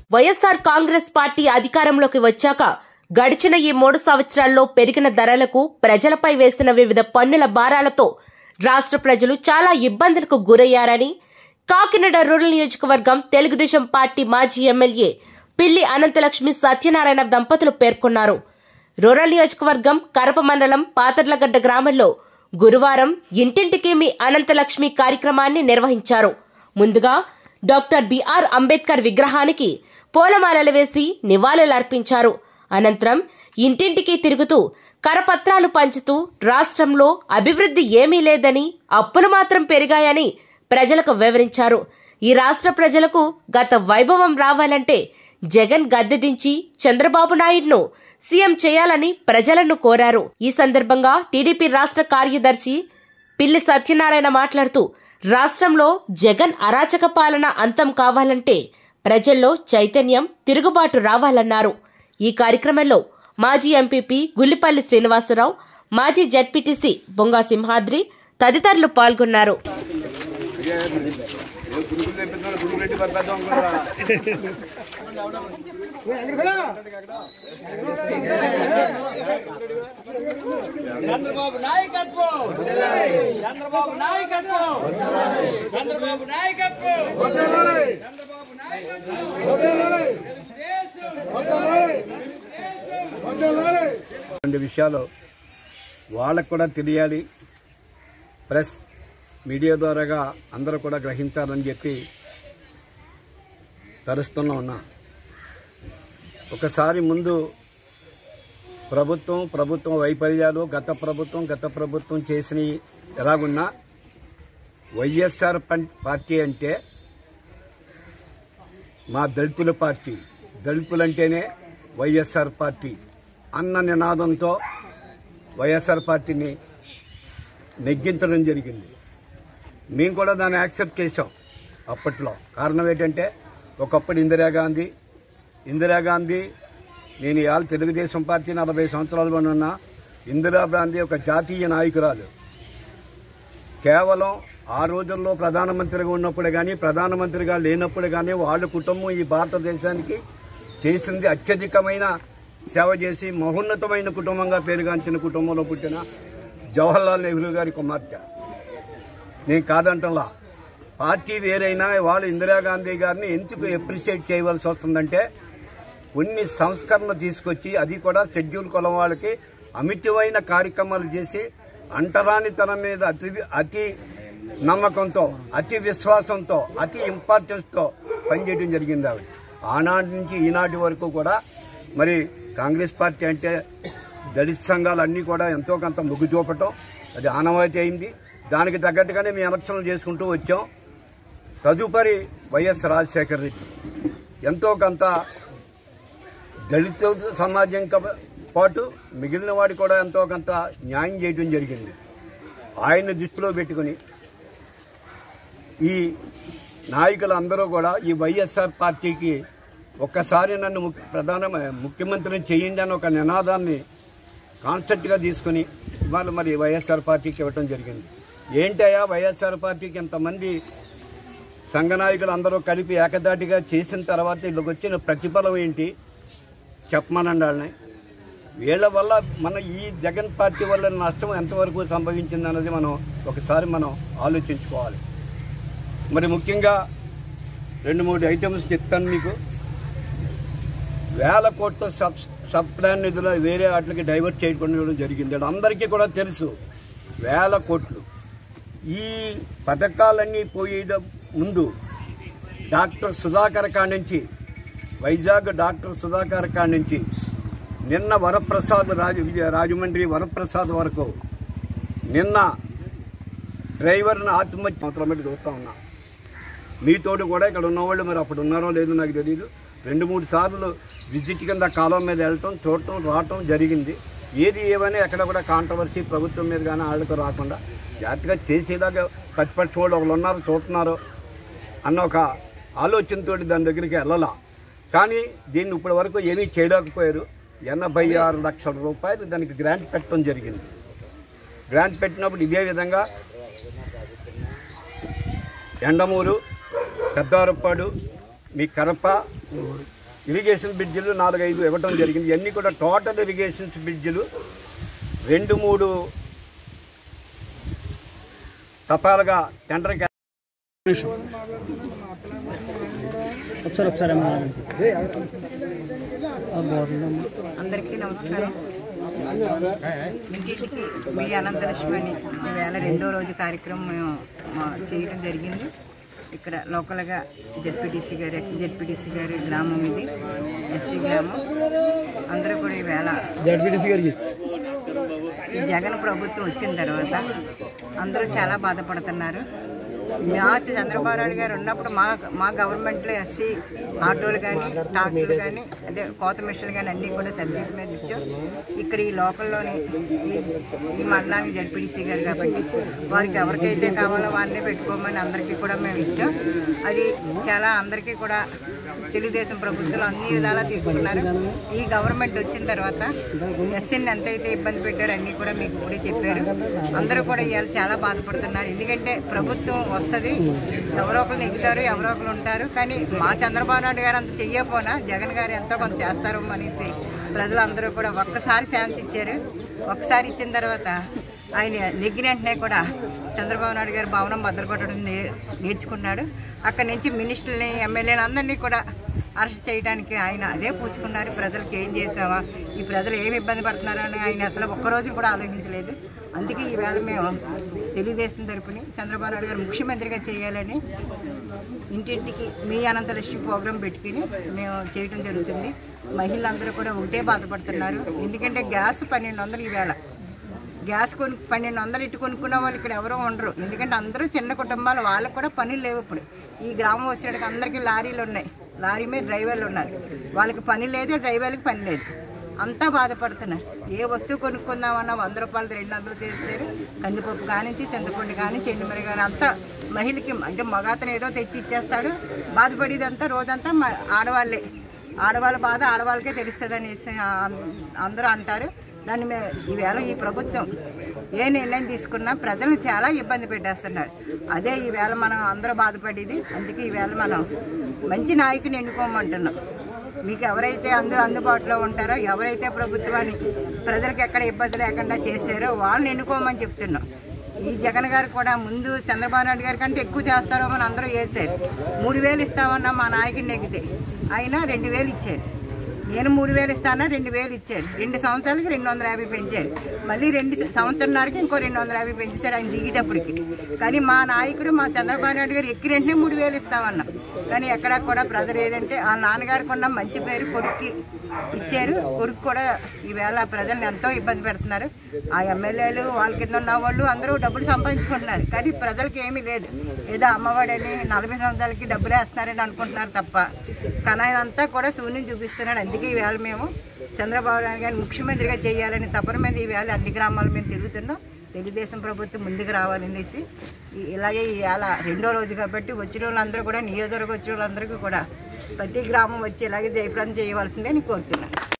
YSR Congress party అధికారంలోకి వచ్చాక గడిచిన ఈ మూడు సంవత్సరాల్లో పెరిగిన ధరలకు ప్రజలపై వేసిన వివిధ పన్నుల భారాలతో రాష్ట్ర ప్రజలు చాలా ఇబ్బందులకు గురయ్యారని కాకినాడ రూరల్ నియోజకవర్గం తెలుగుదేశం పార్టీ మాజీ ఎమ్మెల్యే పిల్లి అనంతలక్ష్మి సత్యనారాయణ దంపతులు పేర్కొన్నారు రూరల్ నియోజకవర్గం కరప మండలం పాతర్లగడ్డ గ్రామంలో గురువారం ఇంటింటికి మీ అనంతలక్ష్మి కార్యక్రమాన్ని నిర్వహించారు ముందుగా డాక్టర్ బిఆర్ అంబేద్కర్ విగ్రహానికి పూలమాలలు వేసి నివాళులర్పించారు అనంతరం ఇంటింటికి తిరుగుతూ కరపత్రాలు పంచుతూ రాష్ట్రంలో అభివృద్ధి ఏమీ లేదని అప్పులు మాత్రం పెరిగాయని ప్రజలకు వివరించారు ఈ రాష్ట్ర ప్రజలకు గత వైభవం రావాలంటే జగన్ గద్దె దించి చంద్రబాబు నాయుడును సీఎం చేయాలని ప్రజలను కోరారు ఈ సందర్భంగా టీడీపీ రాష్ట్ర కార్యదర్శి పిల్లి సత్యనారాయణ మాట్లాడుతూ రాష్ట్రంలో జగన్ అరాచక పాలన అంతం కావాలంటే ప్రజల్లో చైతన్యం తిరుగుబాటు రావాలన్నారు ఈ కార్యక్రమంలో మాజీ ఎంపీపీ గుల్లిపల్లి శ్రీనివాసరావు మాజీ జడ్పీటీసీ బొంగా సింహాద్రి తదితరులు పాల్గొన్నారు చంద్రబాబు నాయకత్వం చంద్రబాబు నాయకత్వం చంద్రబాబు నాయకత్వం చంద్రబాబు నాయకత్వం రెండు విషయాలు వాళ్ళకు కూడా తెలియాలి ప్రెస్ మీడియా ద్వారాగా అందరూ కూడా గ్రహించాలని చెప్పి తరుస్తున్నా ఉన్నా ఒకసారి ముందు ప్రభుత్వం ప్రభుత్వం వైఫల్యాలు గత ప్రభుత్వం గత ప్రభుత్వం చేసినవి ఎలాగున్నా వైఎస్ఆర్ పం- పార్టీ అంటే మా దళితుల పార్టీ దళితులంటేనే వైఎస్ఆర్ పార్టీ అన్న నినాదంతో వైఎస్ఆర్ పార్టీని నెగ్గించడం జరిగింది మేము కూడా దాన్ని యాక్సెప్ట్ చేశాం అప్పట్లో కారణం ఏంటంటే ఒకప్పుడు ఇందిరాగాంధీ ఇందిరాగాంధీ నేను ఇవాళ తెలుగుదేశం పార్టీ నలభై సంవత్సరాలు ఉన్నా ఇందిరాగాంధీ ఒక జాతీయ నాయకురాలు కేవలం ఆ రోజుల్లో ప్రధానమంత్రిగా ఉన్నప్పుడు కానీ ప్రధానమంత్రిగా లేనప్పుడు కానీ వాళ్ళ కుటుంబం ఈ భారతదేశానికి చేసింది అత్యధికమైన సేవ చేసి మహోన్నతమైన కుటుంబంగా పేరుగాంచిన కుటుంబంలో పుట్టిన జవహర్లాల్ నెహ్రూ గారి కుమార్తె నేను కాదంటలా పార్టీ వేరైనా వాళ్ళు ఇందిరాగాంధీ గారిని ఎందుకు అప్రిషియేట్ చేయవలసి వస్తుందంటే కొన్ని సంస్కరణ తీసుకొచ్చి అది కూడా షెడ్యూల్ కులం వాళ్ళకి అమితమైన కార్యక్రమాలు చేసి అంటరానితనం మీద అతి అతి నమ్మకంతో అతి విశ్వాసంతో అతి ఇంపార్టెన్స్తో పనిచేయడం జరిగింది ఆవిడ ఆనాటి నుంచి ఈనాటి వరకు కూడా మరి కాంగ్రెస్ పార్టీ అంటే దళిత సంఘాలు అన్నీ కూడా ఎంతో కొంత మొగ్గు చూపటం అది ఆనవాయితీ అయింది దానికి తగ్గట్టుగానే మేము ఎలక్షన్లు చేసుకుంటూ వచ్చాం తదుపరి వైఎస్ రాజశేఖర రెడ్డి ఎంతో కొంత దళిత సమాజం క- పాటు మిగిలిన వాడి కూడా ఎంతో కొంత న్యాయం చేయడం జరిగింది ఆయన దృష్టిలో పెట్టుకుని ఈ నాయకులందరూ కూడా ఈ వైఎస్ఆర్ పార్టీకి ఒక్కసారి నన్ను ముఖ్య- ప్రధాన ముఖ్యమంత్రిని చేయండి అని ఒక నినాదాన్ని కాన్సెప్ట్గా తీసుకుని ఇవాళ మరి వైఎస్ఆర్ పార్టీకి ఇవ్వటం జరిగింది ఏంటయ్యా వైఎస్ఆర్ పార్టీకి ఇంతమంది సంఘ నాయకులు అందరూ కలిపి ఏకదాటిగా చేసిన తర్వాత వీళ్ళకి వచ్చిన ప్రతిఫలం ఏంటి చెప్పమనండి వాళ్ళని వీళ్ళ వల్ల మన ఈ జగన్ పార్టీ వల్ల నష్టం ఎంతవరకు సంభవించింది అన్నది మనం ఒకసారి మనం ఆలోచించుకోవాలి మరి ముఖ్యంగా రెండు మూడు ఐటమ్స్ చెప్తాను మీకు వేల కోట్ల సబ్ సబ్ ప్లాన్ నిధులు వేరే వాటికి డైవర్ట్ చేయడం జరిగింది అది అందరికీ కూడా తెలుసు వేల కోట్లు ఈ పథకాలన్నీ పోయేయడం ముందు డాక్టర్ సుధాకర్ కాడ నుంచి వైజాగ్ డాక్టర్ సుధాకర్ కాడ నుంచి నిన్న వరప్రసాద్ రాజ విజయ- రాజమండ్రి వరప్రసాద్ వరకు నిన్న డ్రైవర్ని ఆత్మహత్య సంవత్సరం పెట్టి చూస్తా ఉన్నా మీతోటి కూడా ఇక్కడ ఉన్నవాళ్ళు మరి అప్పుడు ఉన్నారో లేదో నాకు తెలియదు రెండు మూడు సార్లు విజిట్ కింద కాలం మీద వెళ్ళటం చూడటం రావటం జరిగింది ఏది ఏమైనా ఎక్కడ కూడా కాంట్రవర్సీ ప్రభుత్వం మీద కానీ వాళ్ళకు రాకుండా జాగ్రత్తగా చేసేలాగా ప్రతిపక్ష వాళ్ళు ఒకళ్ళు ఉన్నారు చూస్తున్నారు అన్న ఒక ఆలోచనతో దాని దగ్గరికి వెళ్ళాల కానీ దీన్ని ఇప్పటి వరకు ఏమీ చేయలేకపోయారు ఎనభై ఆరు లక్షల రూపాయలు దానికి గ్రాంట్ పెట్టడం జరిగింది గ్రాంట్ పెట్టినప్పుడు ఇదే విధంగా ఎండమూరు పెద్దారప్పాడు మీ కరప ఇరిగేషన్ బ్రిడ్జిలు నాలుగైదు ఇవ్వటం జరిగింది ఇవన్నీ కూడా టోటల్ ఇరిగేషన్స్ బ్రిడ్జిలు రెండు మూడు తపాలుగా టెండర్ క్యా- ఒకసారి ఒకసారి అమ్మా. ఆ బోర్డులో అమ్మా. అందరికీ నమస్కారం ఇంటింటికి మీ అనంతలక్ష్మి అని ఈవేళ రెండో రోజు కార్యక్రమం మేము మా చేయడం జరిగింది ఇక్కడ లోకల్గా జెడ్పీటీసీ గారు ఎక్స్ జెడ్పీటీసీ గారి గ్రామం ఇది ఎస్సీ గ్రామం అందరూ కూడా ఈవేళ జడ్పీటీసీ గారికి ఈ జగన్ ప్రభుత్వం వచ్చిన తర్వాత అందరూ చాలా బాధపడుతున్నారు మా చంద్రబాబు నాయుడు గారు ఉన్నప్పుడు మా మా గవర్నమెంట్లో ఎస్సీ ఆటోలు కానీ ట్రాక్టర్లు కానీ అదే కోత మిషన్లు కానీ అన్నీ కూడా సబ్జెక్ట్ మీద ఇచ్చాం ఇక్కడ ఈ లోకల్లోని ఈ- ఈ మండలానికి జడ్పీడీసీ గారు కాబట్టి వారికి ఎవరికైతే కావాలో వారిని పెట్టుకోమని అందరికీ కూడా మేము ఇచ్చాం అది చాలా అందరికీ కూడా తెలుగుదేశం ప్రభుత్వం అన్ని విధాలా తీసుకున్నారు ఈ గవర్నమెంట్ వచ్చిన తర్వాత ఎస్సీని ఎంతైతే ఇబ్బంది పెట్టారో అన్నీ కూడా మీకు ఇప్పుడే చెప్పారు అందరూ కూడా ఇవాళ చాలా బాధపడుతున్నారు ఎందుకంటే ప్రభుత్వం వస్తుంది ఎవరో ఒకరు నెగ్గుతారు ఎవరో ఒకరు ఉంటారు కానీ మా చంద్రబాబు నాయుడు గారు అంత చెయ్యకపోయినా జగన్ గారు ఎంతో కొంత చేస్తారు అనేసి ప్రజలందరూ కూడా ఒక్కసారి శాంతి ఇచ్చారు ఒక్కసారి ఇచ్చిన తర్వాత ఆయన నెగ్గిన వెంటనే కూడా చంద్రబాబు నాయుడు గారు భవనం భద్రపడడం నే నేర్చుకున్నాడు అక్కడి నుంచి మినిస్టర్ని ఎమ్మెల్యేలు అందరినీ కూడా అరెస్ట్ చేయడానికి ఆయన అదే పూచుకున్నారు ప్రజలకు ఏం చేసావా ఈ ప్రజలు ఏమి ఇబ్బంది పడుతున్నారని ఆయన అసలు ఒక్కరోజు కూడా ఆలోచించలేదు అందుకే ఈవేళ మేము తెలుగుదేశం తరపుని చంద్రబాబు నాయుడు గారు ముఖ్యమంత్రిగా చేయాలని ఇంటింటికి మీ అనంతలక్ష్మి ప్రోగ్రాం పెట్టుకుని మేము చేయడం జరుగుతుంది మహిళలందరూ కూడా ఒకటే బాధపడుతున్నారు ఎందుకంటే గ్యాస్ పన్నెండు వందలు ఈవేళ గ్యాస్ కొను పన్నెండు వందలు ఇటు కొనుక్కున్న వాళ్ళు ఇక్కడ ఎవరో ఉండరు ఎందుకంటే అందరూ చిన్న కుటుంబాలు వాళ్ళకు కూడా పనులు లేవు ఇప్పుడు ఈ గ్రామం వచ్చేటికి అందరికీ లారీలు ఉన్నాయి లారీ మీద డ్రైవర్లు ఉన్నారు వాళ్ళకి పని లేదు డ్రైవర్లకి పని లేదు అంతా బాధపడుతున్నారు ఏ వస్తువు కొనుక్కుందామన్నా వంద రూపాయలు రెండు వందలు చేస్తారు కందిపప్పు కానించి చింతపండు కానించి ఎండుమిరగ కానీ అంతా మహిళకి అంటే మగాతను ఏదో తెచ్చి ఇచ్చేస్తాడు బాధపడేదంతా రోజంతా మ- ఆడవాళ్ళే ఆడవాళ్ళ బాధ ఆడవాళ్ళకే తెలుస్తుంది అనేసి ఆ- అందరూ అంటారు దాన్ని మే ఈవేళ ఈ ప్రభుత్వం ఏ నిర్ణయం తీసుకున్నా ప్రజలను చాలా ఇబ్బంది పెట్టేస్తున్నారు అదే ఈవేళ మనం అందరూ బాధపడేది అందుకే ఈవేళ మనం మంచి నాయకుని ఎన్నుకోమంటున్నాం మీకు ఎవరైతే అందు అందుబాటులో ఉంటారో ఎవరైతే ప్రభుత్వాన్ని ప్రజలకు ఎక్కడ ఇబ్బంది లేకుండా చేశారో వాళ్ళని ఎన్నుకోమని చెప్తున్నాం ఈ జగన్ గారు కూడా ముందు చంద్రబాబు నాయుడు గారి కంటే ఎక్కువ చేస్తారో అని అందరూ వేశారు మూడు వేలు ఇస్తామన్నా మా నాయకుడిని ఎగితే ఆయన రెండు వేలు ఇచ్చారు నేను మూడు వేలు ఇస్తానా రెండు వేలు ఇచ్చారు రెండు సంవత్సరాలకి రెండు వందల యాభై పెంచారు మళ్ళీ రెండు సంవత్సరంన్నరకి ఇంకో రెండు వందల యాభై పెంచారు ఆయన దిగేటప్పటికి కానీ మా నాయకుడు మా చంద్రబాబు నాయుడు గారు ఎక్కి వెంటనే మూడు వేలు ఇస్తామన్నాం కానీ ఎక్కడా కూడా ప్రజలు ఏదంటే ఆ నాన్నగారికి ఉన్న మంచి పేరు కొడుక్కి ఇచ్చారు కొడుకు కూడా ఈవేళ ప్రజల్ని ఎంతో ఇబ్బంది పెడుతున్నారు ఆ ఎమ్మెల్యేలు వాళ్ళ కింద ఉన్న వాళ్ళు అందరూ డబ్బులు సంపాదించుకుంటున్నారు కానీ ప్రజలకు ఏమీ లేదు ఏదో అమ్మఒడని నలభై సంవత్సరాలకి డబ్బులు వేస్తున్నారని అనుకుంటున్నారు తప్ప కానీ అంతా కూడా శూన్యం చూపిస్తున్నాడు అందుకే ఈవేళ మేము చంద్రబాబు నాయుడు గారిని ముఖ్యమంత్రిగా చేయాలని తపన మీద ఈవేళ అన్ని గ్రామాల మీద తిరుగుతున్నాం తెలుగుదేశం ప్రభుత్వం ముందుకు రావాలనేసి ఈ- ఇలాగే ఇవాళ రెండో రోజు కాబట్టి వచ్చిన వాళ్ళందరూ కూడా నియోజకవర్గం వచ్చిన వాళ్ళందరికీ కూడా ప్రతి గ్రామం వచ్చి ఇలాగే జయప్రదం చేయవలసిందే నేను కోరుతున్నాను